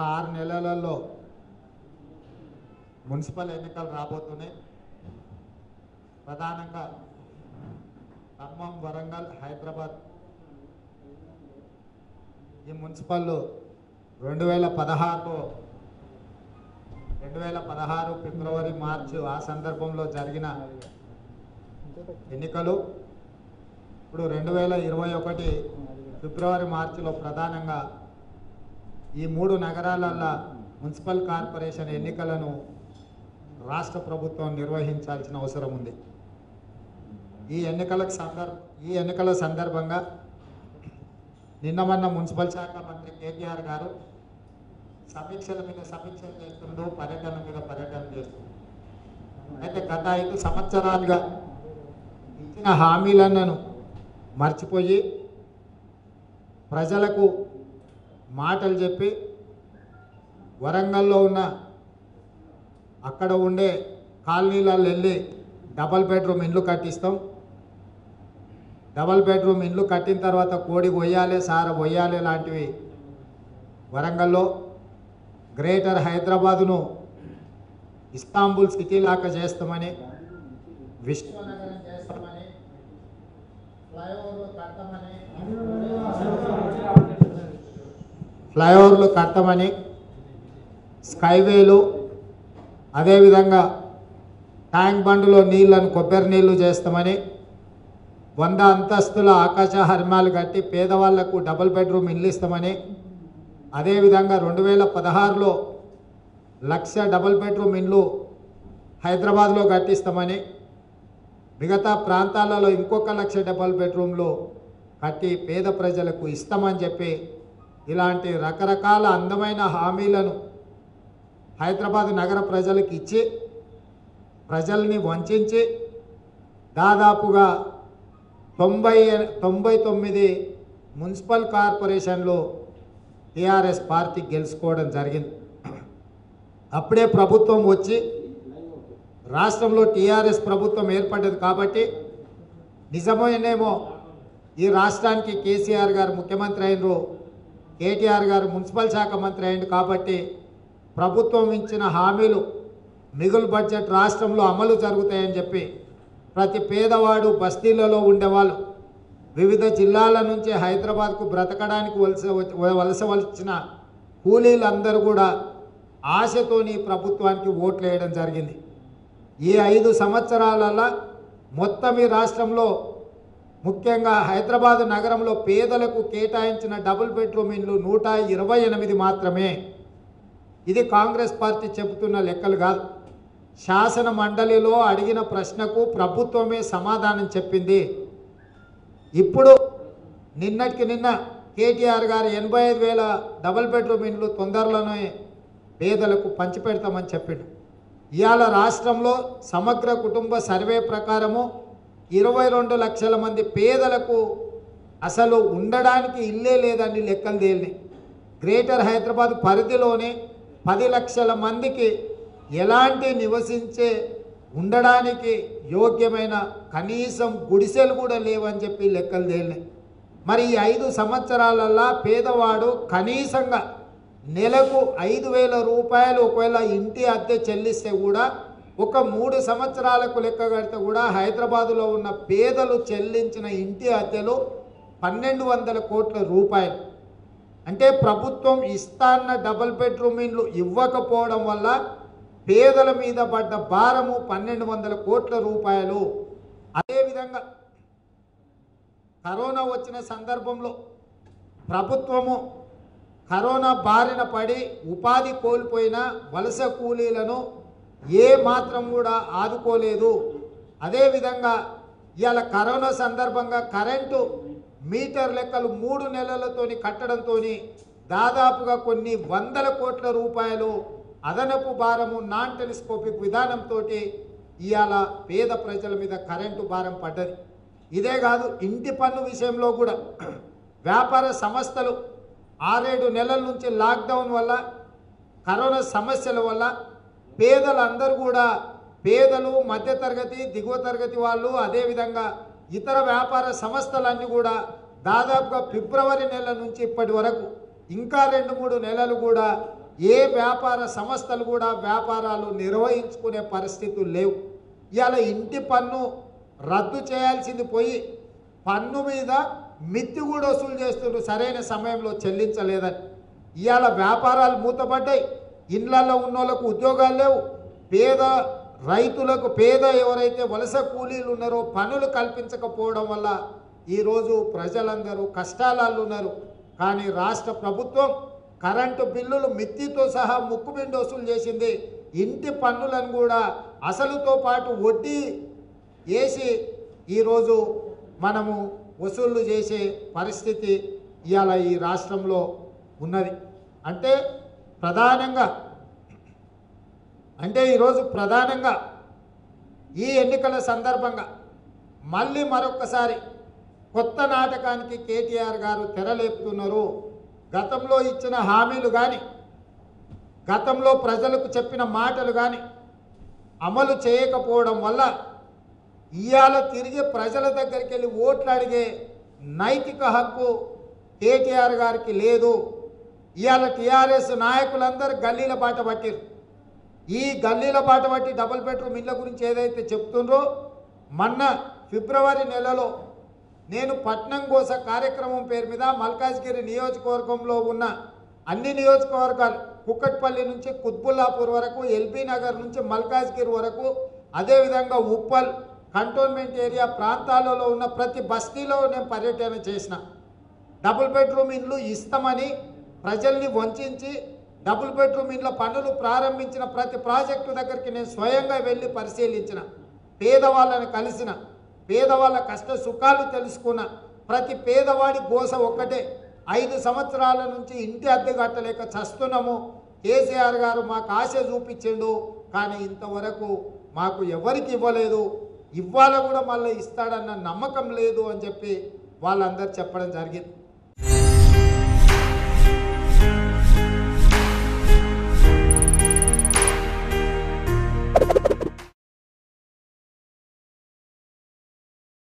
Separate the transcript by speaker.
Speaker 1: ఆరు నెలలలో మున్సిపల్ ఎన్నికలు రాబోతున్నాయి ప్రధానంగా ఖమ్మం వరంగల్ హైదరాబాద్ ఈ మున్సిపల్ రెండు వేల పదహారులో రెండు వేల పదహారు ఫిబ్రవరి మార్చి ఆ సందర్భంలో జరిగిన ఎన్నికలు ఇప్పుడు రెండు వేల ఇరవై ఒకటి ఫిబ్రవరి మార్చిలో ప్రధానంగా ఈ మూడు నగరాలల్లో మున్సిపల్ కార్పొరేషన్ ఎన్నికలను రాష్ట్ర ప్రభుత్వం నిర్వహించాల్సిన అవసరం ఉంది ఈ ఎన్నికలకు సందర్భ ఈ ఎన్నికల సందర్భంగా నిన్న మొన్న మున్సిపల్ శాఖ మంత్రి కేటీఆర్ గారు సమీక్షల మీద సమీక్షలు చేస్తుండ్రు పర్యటన మీద పర్యటన చేస్తుండ్రు అయితే గత ఐదు సంవత్సరాలుగా ఇచ్చిన హామీలను మర్చిపోయి ప్రజలకు మాటలు చెప్పి వరంగల్లో ఉన్న అక్కడ ఉండే కాలనీలలో వెళ్ళి డబల్ బెడ్రూమ్ ఇండ్లు కట్టిస్తాం డబల్ బెడ్రూమ్ ఇండ్లు కట్టిన తర్వాత కోడి కొయ్యాలి సార కొయ్యాలి లాంటివి వరంగల్లో గ్రేటర్ హైదరాబాదును ఇస్తాంబుల్ సిటీ లాగా చేస్తామని విశ్వనగరం చేస్తామని ఫ్లైఓవర్లు కడతామని ఫ్లైఓవర్లు కడతామని స్కైవేలు అదేవిధంగా ట్యాంక్ బండ్లో నీళ్లను కొబ్బరి నీళ్లు చేస్తామని వంద అంతస్తుల ఆకాశ హర్మాలు కట్టి పేదవాళ్లకు డబుల్ బెడ్రూమ్ ఇల్లు ఇస్తామని అదేవిధంగా రెండు వేల పదహారులో లక్ష డబుల్ బెడ్రూమ్ ఇండ్లు హైదరాబాద్లో కట్టిస్తామని మిగతా ప్రాంతాలలో ఇంకొక లక్ష డబుల్ బెడ్రూమ్లు కట్టి పేద ప్రజలకు ఇస్తామని చెప్పి ఇలాంటి రకరకాల అందమైన హామీలను హైదరాబాద్ నగర ప్రజలకు ఇచ్చి ప్రజల్ని వంచి దాదాపుగా తొంభై తొంభై తొమ్మిది మున్సిపల్ కార్పొరేషన్లు టీఆర్ఎస్ పార్టీ గెలుచుకోవడం జరిగింది అప్పుడే ప్రభుత్వం వచ్చి రాష్ట్రంలో టీఆర్ఎస్ ప్రభుత్వం ఏర్పడ్డది కాబట్టి నిజమేనేమో ఈ రాష్ట్రానికి కేసీఆర్ గారు ముఖ్యమంత్రి అయినరు కేటీఆర్ గారు మున్సిపల్ శాఖ మంత్రి అయిండు కాబట్టి ప్రభుత్వం ఇచ్చిన హామీలు మిగులు బడ్జెట్ రాష్ట్రంలో అమలు జరుగుతాయని చెప్పి ప్రతి పేదవాడు బస్తీలలో ఉండేవాళ్ళు వివిధ జిల్లాల నుంచి హైదరాబాద్కు బ్రతకడానికి వలస వలస వచ్చిన కూలీలందరూ కూడా ఆశతోని ప్రభుత్వానికి ఓట్లు వేయడం జరిగింది ఈ ఐదు సంవత్సరాలలో మొత్తం ఈ రాష్ట్రంలో ముఖ్యంగా హైదరాబాద్ నగరంలో పేదలకు కేటాయించిన డబుల్ బెడ్రూమ్ ఇండ్లు నూట ఇరవై ఎనిమిది మాత్రమే ఇది కాంగ్రెస్ పార్టీ చెబుతున్న లెక్కలు కాదు శాసన మండలిలో అడిగిన ప్రశ్నకు ప్రభుత్వమే సమాధానం చెప్పింది ఇప్పుడు నిన్నటికి నిన్న కేటీఆర్ గారు ఎనభై ఐదు వేల డబుల్ బెడ్రూమ్ ఇండ్లు తొందరలోనే పేదలకు పంచిపెడతామని చెప్పిండు ఇవాళ రాష్ట్రంలో సమగ్ర కుటుంబ సర్వే ప్రకారము ఇరవై రెండు లక్షల మంది పేదలకు అసలు ఉండడానికి ఇల్లే లేదని లెక్కలు తేలినాయి గ్రేటర్ హైదరాబాద్ పరిధిలోనే పది లక్షల మందికి ఎలాంటి నివసించే ఉండడానికి యోగ్యమైన కనీసం గుడిసెలు కూడా లేవని చెప్పి లెక్కలు తేలినాయి మరి ఈ ఐదు సంవత్సరాలల్లా పేదవాడు కనీసంగా నెలకు ఐదు వేల రూపాయలు ఒకవేళ ఇంటి అద్దె చెల్లిస్తే కూడా ఒక మూడు సంవత్సరాలకు లెక్క కడితే కూడా హైదరాబాదులో ఉన్న పేదలు చెల్లించిన ఇంటి అద్దెలు పన్నెండు వందల కోట్ల రూపాయలు అంటే ప్రభుత్వం ఇస్తాన్న డబుల్ బెడ్రూమ్ ఇండ్లు ఇవ్వకపోవడం వల్ల పేదల మీద పడ్డ భారము పన్నెండు వందల కోట్ల రూపాయలు అదేవిధంగా కరోనా వచ్చిన సందర్భంలో ప్రభుత్వము కరోనా బారిన పడి ఉపాధి కోల్పోయిన వలస కూలీలను ఏ మాత్రం కూడా ఆదుకోలేదు అదేవిధంగా ఇవాళ కరోనా సందర్భంగా కరెంటు మీటర్ లెక్కలు మూడు నెలలతోని కట్టడంతో దాదాపుగా కొన్ని వందల కోట్ల రూపాయలు అదనపు భారము నాన్ టెలిస్కోపిక్ విధానంతో ఇవాళ పేద ప్రజల మీద కరెంటు భారం పడ్డది ఇదే కాదు ఇంటి పన్ను విషయంలో కూడా వ్యాపార సంస్థలు ఆరేడు నెలల నుంచి లాక్డౌన్ వల్ల కరోనా సమస్యల వల్ల పేదలందరూ కూడా పేదలు మధ్యతరగతి దిగువ తరగతి వాళ్ళు అదేవిధంగా ఇతర వ్యాపార సంస్థలన్నీ కూడా దాదాపుగా ఫిబ్రవరి నెల నుంచి ఇప్పటి వరకు ఇంకా రెండు మూడు నెలలు కూడా ఏ వ్యాపార సంస్థలు కూడా వ్యాపారాలు నిర్వహించుకునే పరిస్థితులు లేవు ఇవాళ ఇంటి పన్ను రద్దు చేయాల్సింది పోయి పన్ను మీద మిత్తి కూడా వసూలు చేస్తున్నారు సరైన సమయంలో చెల్లించలేదని ఇవాళ వ్యాపారాలు మూతపడ్డాయి ఇండ్లలో ఉన్న వాళ్ళకు ఉద్యోగాలు లేవు పేద రైతులకు పేద ఎవరైతే వలస కూలీలు ఉన్నారో పనులు కల్పించకపోవడం వల్ల ఈరోజు ప్రజలందరూ కష్టాలలో ఉన్నారు కానీ రాష్ట్ర ప్రభుత్వం కరెంటు బిల్లులు మిత్తితో సహా ముక్కుబిండి వసూలు చేసింది ఇంటి పన్నులను కూడా అసలుతో పాటు వడ్డీ వేసి ఈరోజు మనము వసూళ్లు చేసే పరిస్థితి ఇవాళ ఈ రాష్ట్రంలో ఉన్నది అంటే ప్రధానంగా అంటే ఈరోజు ప్రధానంగా ఈ ఎన్నికల సందర్భంగా మళ్ళీ మరొక్కసారి కొత్త నాటకానికి కేటీఆర్ గారు తెరలేపుతున్నారు గతంలో ఇచ్చిన హామీలు కానీ గతంలో ప్రజలకు చెప్పిన మాటలు కానీ అమలు చేయకపోవడం వల్ల ఇవాళ తిరిగి ప్రజల దగ్గరికి వెళ్ళి ఓట్లు అడిగే నైతిక హక్కు కేటీఆర్ గారికి లేదు ఇవాళ టీఆర్ఎస్ నాయకులందరూ గల్లీల బాట పట్టిరు ఈ గల్లీల బాట పట్టి డబుల్ బెడ్రూమ్ ఇళ్ళ గురించి ఏదైతే చెప్తుండ్రో మొన్న ఫిబ్రవరి నెలలో నేను పట్నం కోస కార్యక్రమం పేరు మీద మల్కాజ్గిరి నియోజకవర్గంలో ఉన్న అన్ని నియోజకవర్గాలు కుక్కట్పల్లి నుంచి కుత్బుల్లాపూర్ వరకు ఎల్బీ నగర్ నుంచి మల్కాజ్గిరి వరకు అదేవిధంగా ఉప్పల్ కంటోన్మెంట్ ఏరియా ప్రాంతాలలో ఉన్న ప్రతి బస్తీలో నేను పర్యటన చేసిన డబుల్ బెడ్రూమ్ ఇండ్లు ఇస్తామని ప్రజల్ని వంచి డబుల్ బెడ్రూమ్ ఇండ్ల పనులు ప్రారంభించిన ప్రతి ప్రాజెక్టు దగ్గరికి నేను స్వయంగా వెళ్ళి పరిశీలించిన పేదవాళ్ళని కలిసిన పేదవాళ్ళ కష్ట సుఖాలు తెలుసుకున్న ప్రతి పేదవాడి గోస ఒక్కటే ఐదు సంవత్సరాల నుంచి ఇంటి అద్దె కట్టలేక చస్తున్నాము కేసీఆర్ గారు మాకు ఆశ చూపించిండు కానీ ఇంతవరకు మాకు ఎవరికి ఇవ్వలేదు ఇవ్వాల కూడా మళ్ళీ ఇస్తాడన్న నమ్మకం లేదు అని చెప్పి వాళ్ళందరూ చెప్పడం జరిగింది